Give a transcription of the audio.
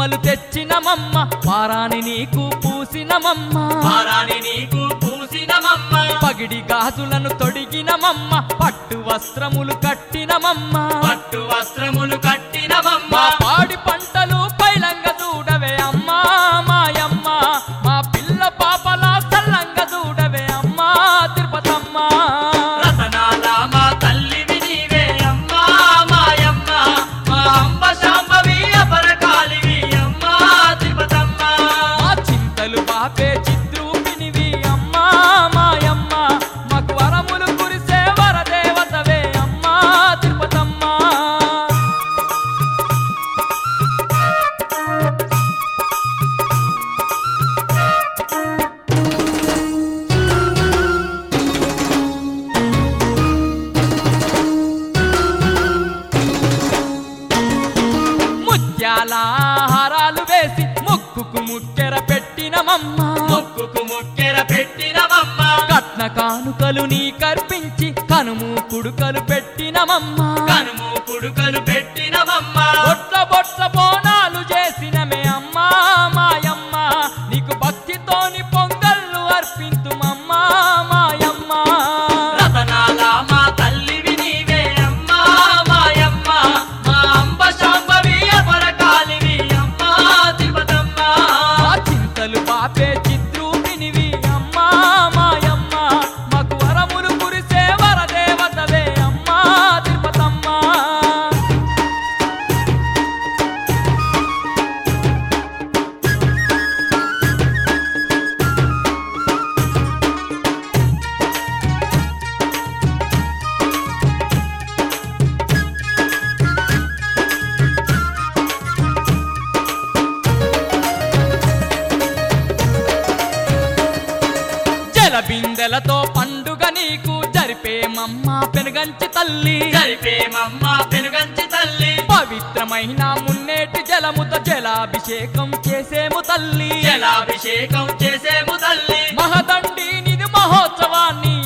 కుంకుమలు తెచ్చినమమ్మ వారాని నీకు పూసినమమ్మ వారాని నీకు పూసినమమ్మ పగిడి గాజులను తొడిగినమమ్మ పట్టు వస్త్రములు కట్టినమమ్మ పట్టు వస్త్రములు కట్టినమమ్మ మా పాడి పంటలు పైలంగ చూడవే అమ్మా మాయమ్మ మా పిల్ల పాపల సల్లంగ చూడవే అమ్మా తిరుపతమ్మ రతనాల మా తల్లివి నీవే అమ్మా మాయమ్మ మా అంబ శాంభవి అపరకాలివి అమ్మా తిరుపతమ్మ మా చింతలు పాపే చిద్రూపినివి అమ్మా మాయమ్మ మాకు వరములు కురిసే వరదేవతవే అమ్మా తిరుపతమ్మ ముత్యాల హారాలు వేసి ముక్కుకు ముక్కెర పెట్టినమమ్మ మొక్కుకు ముక్కెర పెట్టినమమ్మ కట్న కానుకలు నీ కర్పించి కనుము కుడుకలు పెట్టినమమ్మ కనుము కుడుకలు పెట్టినమమ్మ బొట్ల బొట్ల బోనాలు చేసినమే అమ్మా మాయమ్మ నీకు భక్తితోని పొంగళ్ళు అర్పింతుమమ్మా మాయమ్మ రతనాల మా తల్లివి నీవే అమ్మా మాయమ్మ మా అంబ శాంభవి అపరకాలివి అమ్మా తిరుపతమ్మ మా చింతలు పాపే చిద్రూపినివి అమ్మా మాయమ్మ మాకు వరములు కురిసే వరదేవతవే అమ్మా తిరుపతమ్మ జల బిందెలతో పండుగ నీకు జరిపేమమ్మ పెనుగంచి తల్లి జరిపేమమ్మ పెనుగంచి తల్లి పవిత్రమైన మున్నేటి జలముతో జలాభిషేకం చేసేము తల్లి జలాభిషేకం చేసేము తల్లి మహదండి నిధి మహోత్సవాన్ని